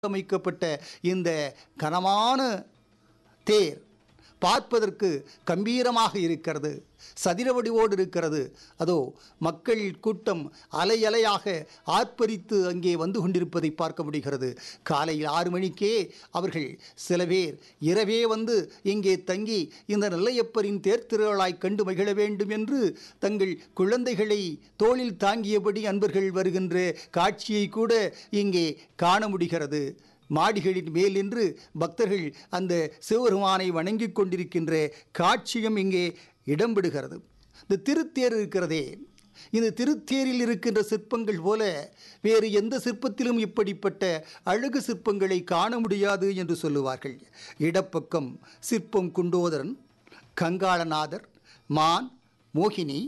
அமைக்கப்பட்ட இந்த கனமான தேர் பார்ப்பதற்கு கம்பீரமாக இருக்கிறது சதிர வடிவோடு இருக்கிறது அதோ மக்கள் கூட்டம் அலை அலையாக ஆர்ப்பரித்து அங்கே வந்து கொண்டிருப்பதை பார்க்க முடிகிறது காலையில் ஆறு மணிக்கே அவர்கள் சில பேர் இரவே வந்து இங்கே தங்கி இந்த நெல்லையப்பரின் தேர் திருவிழாய் கண்டு மகிழ வேண்டும் என்று தங்கள் குழந்தைகளை தோளில் தாங்கியபடி அன்பர்கள் வருகின்ற காட்சியை கூட இங்கே காண முடிகிறது மாடிகளின் மேல் நின்று பக்தர்கள் அந்த சிவபெருமானை வணங்கிக் கொண்டிருக்கின்ற காட்சியும் இங்கே இடம்பெறுகிறது இந்த திருத்தேர் இருக்கிறதே இந்த திருத்தேரில் இருக்கின்ற சிற்பங்கள் போல வேறு எந்த சிற்பத்திலும் இப்படிப்பட்ட அழகு சிற்பங்களை காண முடியாது என்று சொல்லுவார்கள் இடப்பக்கம் சிற்பம் குண்டோதரன் கங்காளநாதர் மான் மோகினி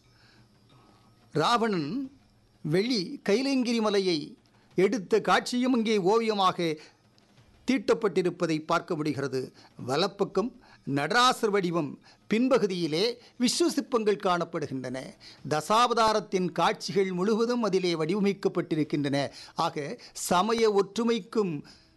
ராவணன் வெளி கைலங்கிரி மலையை எடுத்த காட்சியும் இங்கே ஓவியமாக தீட்டப்பட்டிருப்பதை பார்க்க முடிகிறது வலப்பக்கம் நடராசர் வடிவம் பின்பகுதியிலே விஸ்வ சிற்பங்கள் காணப்படுகின்றன தசாவதாரத்தின் காட்சிகள் முழுவதும் அதிலே வடிவமைக்கப்பட்டிருக்கின்றன ஆக சமய ஒற்றுமைக்கும்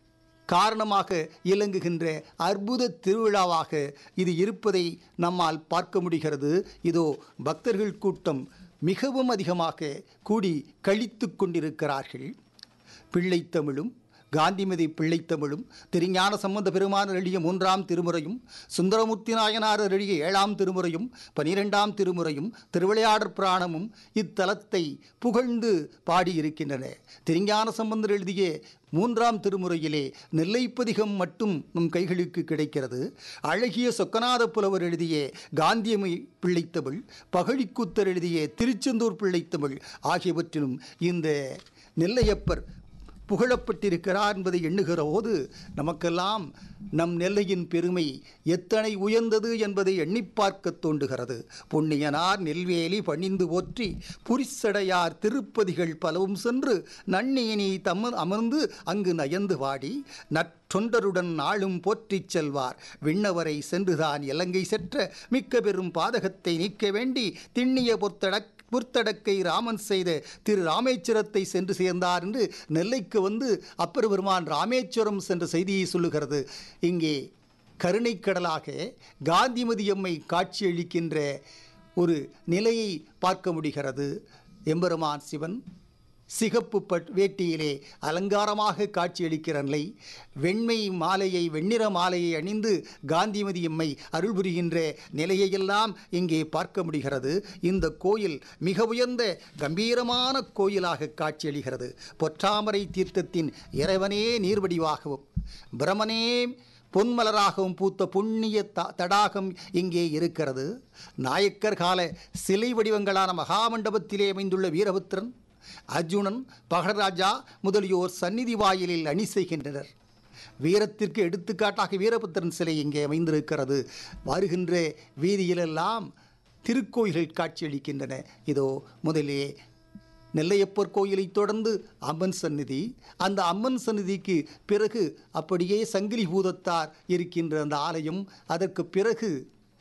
காரணமாக இலங்குகின்ற அற்புத திருவிழாவாக இது இருப்பதை நம்மால் பார்க்க முடிகிறது இதோ பக்தர்கள் கூட்டம் மிகவும் அதிகமாக கூடி கழித்து கொண்டிருக்கிறார்கள் பிள்ளைத்தமிழும் காந்திமதி பிள்ளைத்தமிழும் திருஞான சம்பந்த பெருமான் எழுதிய மூன்றாம் திருமுறையும் சுந்தரமூர்த்தி நாயனார் எழுதிய ஏழாம் திருமுறையும் பனிரெண்டாம் திருமுறையும் திருவிளையாடற் புராணமும் இத்தலத்தை புகழ்ந்து பாடியிருக்கின்றன திருஞான சம்பந்தர் எழுதிய மூன்றாம் திருமுறையிலே நெல்லைப்பதிகம் மட்டும் நம் கைகளுக்கு கிடைக்கிறது அழகிய சொக்கநாத புலவர் எழுதிய காந்தியமை பிள்ளைத்தமிழ் பகழிக்கூத்தர் எழுதிய திருச்செந்தூர் பிள்ளைத்தமிழ் ஆகியவற்றிலும் இந்த நெல்லையப்பர் புகழப்பட்டிருக்கிறார் என்பதை எண்ணுகிற போது நமக்கெல்லாம் நம் நெல்லையின் பெருமை எத்தனை உயர்ந்தது என்பதை எண்ணி பார்க்க தோன்றுகிறது புண்ணியனார் நெல்வேலி பணிந்து போற்றி புரிசடையார் திருப்பதிகள் பலவும் சென்று நன்னியினி தம அமர்ந்து அங்கு நயந்து வாடி நற்றொண்டருடன் நாளும் போற்றிச் செல்வார் விண்ணவரை சென்றுதான் இலங்கை செற்ற மிக்க பெரும் பாதகத்தை நீக்க வேண்டி திண்ணிய பொத்தடக் புர்த்தடக்கை ராமன் செய்த திரு ராமேஸ்வரத்தை சென்று சேர்ந்தார் என்று நெல்லைக்கு வந்து அப்பர் பெருமான் ராமேஸ்வரம் சென்ற செய்தியை சொல்லுகிறது இங்கே கருணைக்கடலாக காந்திமதி அம்மை காட்சியளிக்கின்ற ஒரு நிலையை பார்க்க முடிகிறது எம்பெருமான் சிவன் சிகப்பு பட் வேட்டியிலே அலங்காரமாக காட்சியளிக்கிற நிலை வெண்மை மாலையை வெண்ணிற மாலையை அணிந்து காந்திமதி அம்மை அருள் புரிகின்ற நிலையையெல்லாம் இங்கே பார்க்க முடிகிறது இந்த கோயில் மிக உயர்ந்த கம்பீரமான கோயிலாக காட்சியளிக்கிறது பொற்றாமரை தீர்த்தத்தின் இறைவனே நீர்வடிவாகவும் பிரமனே பொன்மலராகவும் பூத்த புண்ணிய த தடாகம் இங்கே இருக்கிறது நாயக்கர் கால சிலை வடிவங்களான மகாமண்டபத்திலே அமைந்துள்ள வீரபுத்திரன் அர்ஜுனன் பகடராஜா முதலியோர் சந்நிதி வாயிலில் அணி செய்கின்றனர் வீரத்திற்கு எடுத்துக்காட்டாக வீரபுத்திரன் சிலை இங்கே அமைந்திருக்கிறது வருகின்ற வீதியிலெல்லாம் திருக்கோயில்கள் காட்சியளிக்கின்றன இதோ முதலே நெல்லையப்பர் கோயிலை தொடர்ந்து அம்மன் சந்நிதி அந்த அம்மன் சந்நிதிக்கு பிறகு அப்படியே சங்கிலி பூதத்தார் இருக்கின்ற அந்த ஆலயம் அதற்கு பிறகு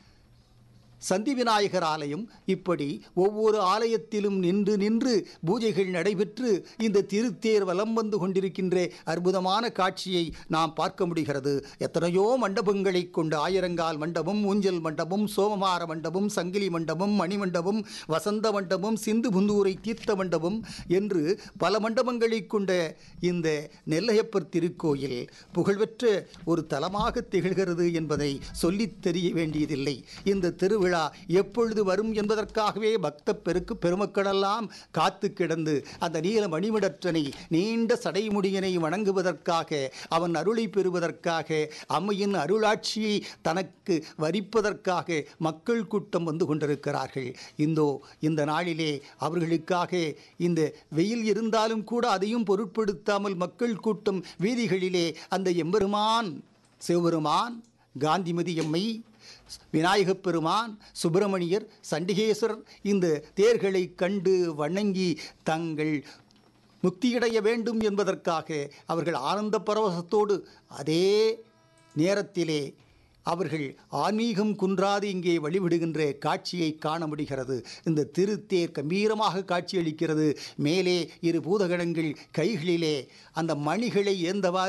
சந்தி விநாயகர் ஆலயம் இப்படி ஒவ்வொரு ஆலயத்திலும் நின்று நின்று பூஜைகள் நடைபெற்று இந்த திருத்தேர் வலம் வந்து கொண்டிருக்கின்ற அற்புதமான காட்சியை நாம் பார்க்க முடிகிறது எத்தனையோ மண்டபங்களை கொண்ட ஆயிரங்கால் மண்டபம் ஊஞ்சல் மண்டபம் சோமமார மண்டபம் சங்கிலி மண்டபம் மணிமண்டபம் வசந்த மண்டபம் சிந்து புந்தூரை தீர்த்த மண்டபம் என்று பல மண்டபங்களை கொண்ட இந்த நெல்லையப்பர் திருக்கோயில் புகழ்பெற்ற ஒரு தலமாக திகழ்கிறது என்பதை சொல்லித் தெரிய வேண்டியதில்லை இந்த திருவிழா விழா எப்பொழுது வரும் என்பதற்காகவே பக்த பெருக்கு பெருமக்களெல்லாம் காத்து கிடந்து அந்த நீல மணிமிடற்றனை நீண்ட சடைமுடியனை வணங்குவதற்காக அவன் அருளை பெறுவதற்காக அம்மையின் அருளாட்சியை தனக்கு வரிப்பதற்காக மக்கள் கூட்டம் வந்து கொண்டிருக்கிறார்கள் இந்தோ இந்த நாளிலே அவர்களுக்காக இந்த வெயில் இருந்தாலும் கூட அதையும் பொருட்படுத்தாமல் மக்கள் கூட்டம் வீதிகளிலே அந்த எம்பெருமான் சிவபெருமான் காந்திமதி எம்மை விநாயகப் பெருமான் சுப்பிரமணியர் சண்டிகேஸ்வரர் இந்த தேர்களை கண்டு வணங்கி தங்கள் முக்தியடைய வேண்டும் என்பதற்காக அவர்கள் ஆனந்த பரவசத்தோடு அதே நேரத்திலே அவர்கள் ஆன்மீகம் குன்றாது இங்கே வழிவிடுகின்ற காட்சியை காண முடிகிறது இந்த திருத்தேர் கம்பீரமாக காட்சியளிக்கிறது மேலே இரு பூதகணங்கள் கைகளிலே அந்த மணிகளை ஏந்தவாறு